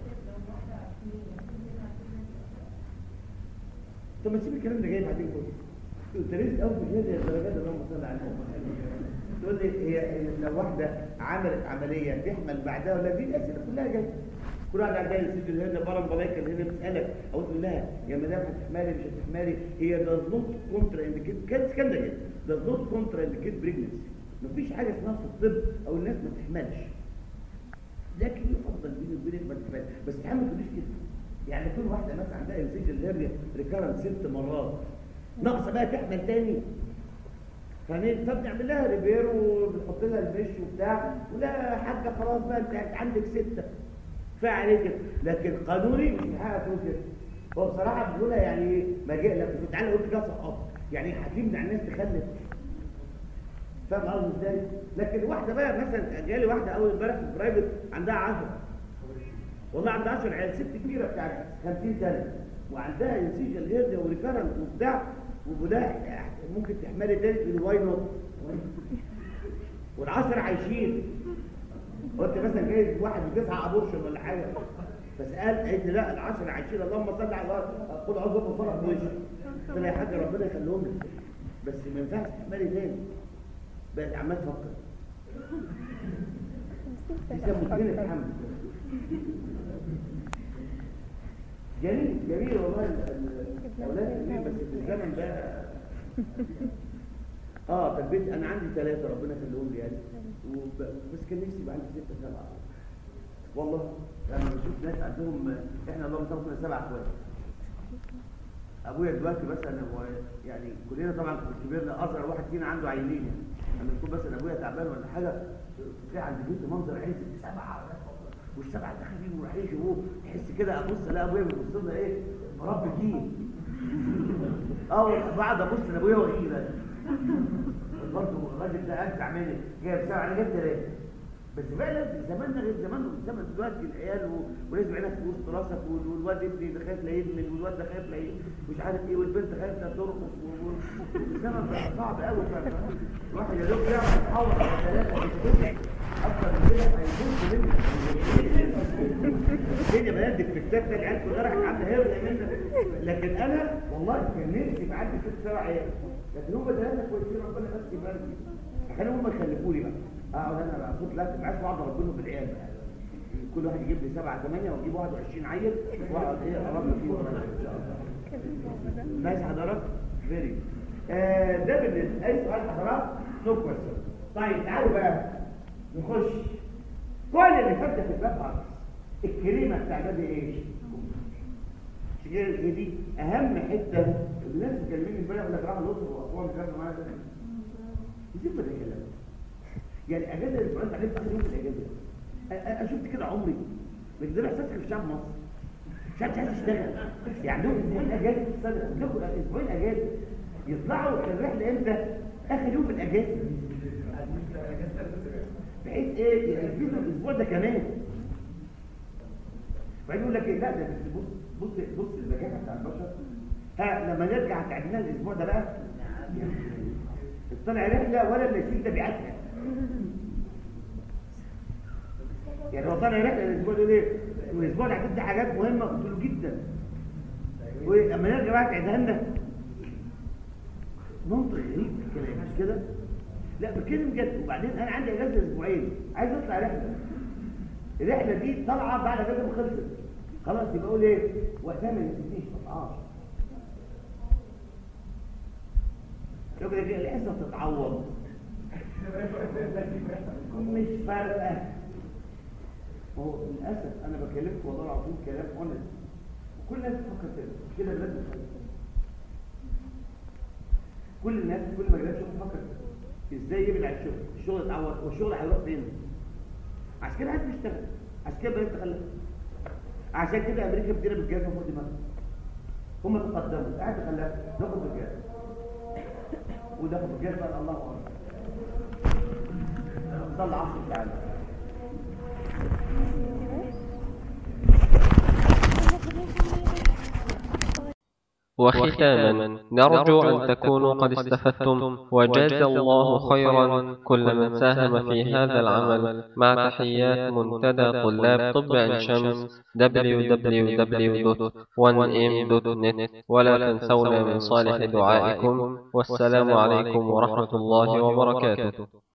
طب ما تسيب الكلام ده جاي بعدين كله انت رزق قوي في هذه الدرجات اللهم صل على النبي تقول لي هي لو واحده عملت عمليه تحمل بعدها ولا دي الاسئله كلها جايه كل واحد عندها يسجل الهنا برم ملايكه اللي هنا بتسالك او تقول لها يا مدام هتحملي مش هتحملي هي does not contra indicate كان كان ده كده does not contra indicate pregnancy مفيش حاجه اسمها في الطب او الناس ما تحملش لكن يفضل بيني وبينك ما تحملش بس تحمل تقوليش كده يعني كل واحده مثلا عندها انسجن الهرنيا ريكارنت ست مرات ناقصه بقى تحمل تاني فاهمين طب نعمل لها ريبير وبنحط لها المش وبتاع ولا حاجه خلاص بقى انت عندك سته كفايه عليك كده لكن قانوني مش هيحقق فلوس كده هو بصراحه بيقولها يعني ما جاء لك كنت تعالى قلت ده سقط يعني هتمنع الناس تخلف فاهم قصدي ازاي لكن واحده بقى مثلا جالي واحده اول امبارح في البرايفت عندها 10 والله عندها 10 عيال ست كبيره بتاعت 50 سنه وعندها انسيجن هيرد وريكارنت وبتاع وده ممكن تحملي تاني في الواي نوت والعشرة عايشين قلت مثلا جاي واحد بتسعة ابورشن ولا حاجه فسال قالت لي لا العشرة عايشين اللهم صل على الله خد عذر وفرح بوشي قلت لها يا حاج ربنا يخليهم لك بس ما ينفعش تحملي تاني بقت عمال تفكر يسموا اتنين الحمل جميل جميل والله ال- ال- الاولاد جميل بس في الزمن ده اه في البيت انا عندي ثلاثه ربنا يخليهم لي يعني وب... بس كان نفسي يبقى عندي سته سبعه والله لما بشوف ناس عندهم احنا اللهم صل كنا سبع اخوات ابويا دلوقتي مثلا هو يعني كلنا طبعا كبرنا اصغر واحد فينا عنده عينين يعني لما يكون مثلا ابويا تعبان ولا حاجه تلاقي عند بيته منظر عز سبعه والسبعه داخلين ورايحين يشوفوه تحس كده ابص الاقي ابويا بيبص لنا ايه مربي جيل اه بعد ابص لابويا وغيره برضه الراجل ده اجدع مني جايب سبعه انا جبت ثلاثه بس فعلا زماننا غير زمان زمن دلوقتي العيال و... ولازم عينك في وسط راسك وال- والواد ابني ده خايف لا يدمن والواد ده خايف لا ي- مش عارف ايه والبنت خايف لا ترقص و- و- الزمن بقى صعب قوي الواحد يا دوب يعرف يتحول على ثلاثه بالدنيا اكتر من كده هيموت منك الدنيا بلد في الكتاب ده العيال كلها راحت عامله هيرجع منك لكن انا والله كان نفسي يبقى عندي ست سبع عيال لكن هم ثلاثه كويسين ربنا بس يبارك فيهم خليهم هم يخلفوا لي بقى اقعد انا بقى اخد لك معاك واقعد اربيهم في العيال بقى كل واحد يجيب لي سبعه ثمانيه واجيب 21 عيل واقعد ايه اربي فيهم انا ان شاء الله ماشي حضرتك فيري آه ده بالنسبه اي سؤال حضرتك نو كويستشن طيب تعالوا بقى نخش كل اللي فات ده في الباب خالص الكريمه بتاع ده ايه؟ الشجره دي اهم حته الناس مكلمين امبارح ولا راحوا الاقصر واسوان كانوا معانا يسيب ده كلام يعني اجازه الاسبوعين بعدين اخر يوم في الاجازه أ- أ- انا شفت كده عمري لكن ده احساس في شعب مصر شعب عايز يشتغل يعني عندهم اسبوعين اجازه في السنه عندهم اسبوعين اجازه يطلعوا الرحله امتى؟ اخر يوم في الاجازه بحيث ايه يثبتوا الاسبوع ده كمان بعدين يقول لك ايه لا ده بس بص بص بص البجاحه بتاع البشر ها لما نرجع تعدينا الاسبوع ده بقى طلع رحله ولا النسيج ده بيعتها يعني هو طالع رحله الاسبوع ده ليه؟ الاسبوع اللي هتبدا حاجات مهمه قلت له جدا ولما نرجع بقى تعيدها لنا منطق غريب في الكلام مش كده؟ لا بتكلم جد وبعدين انا عندي اجازه اسبوعين عايز اطلع رحله الرحله دي طالعه بعد اجازه ما خلصت خلاص يبقى اقول ايه؟ وقتها ما ينسينيش ما اطلعش يبقى دي الحصه تتعوض مش فارقه هو للاسف انا بكلمك والله العظيم كلام اونست وكل الناس بتفكر كده مش كده بلاد الخليج كل الناس في كل مجالات شغل بتفكر كده ازاي يبعد عن الشغل الشغل اتعوض والشغل هيروح فين عشان كده عايز يشتغل عشان كده بقيت تخلف عشان كده امريكا بتدينا بالجهاز فوق دماغها هم تقدموا قاعد تخلف ناخد بالجهاز وده في الجهاز بقى الله اكبر صلى عصر تعالى
وختاما نرجو أن تكونوا قد استفدتم وجاز الله خيرا كل من ساهم في هذا العمل مع تحيات منتدى طلاب طب عين شمس www.1m.net ولا تنسونا من صالح دعائكم والسلام عليكم ورحمة الله وبركاته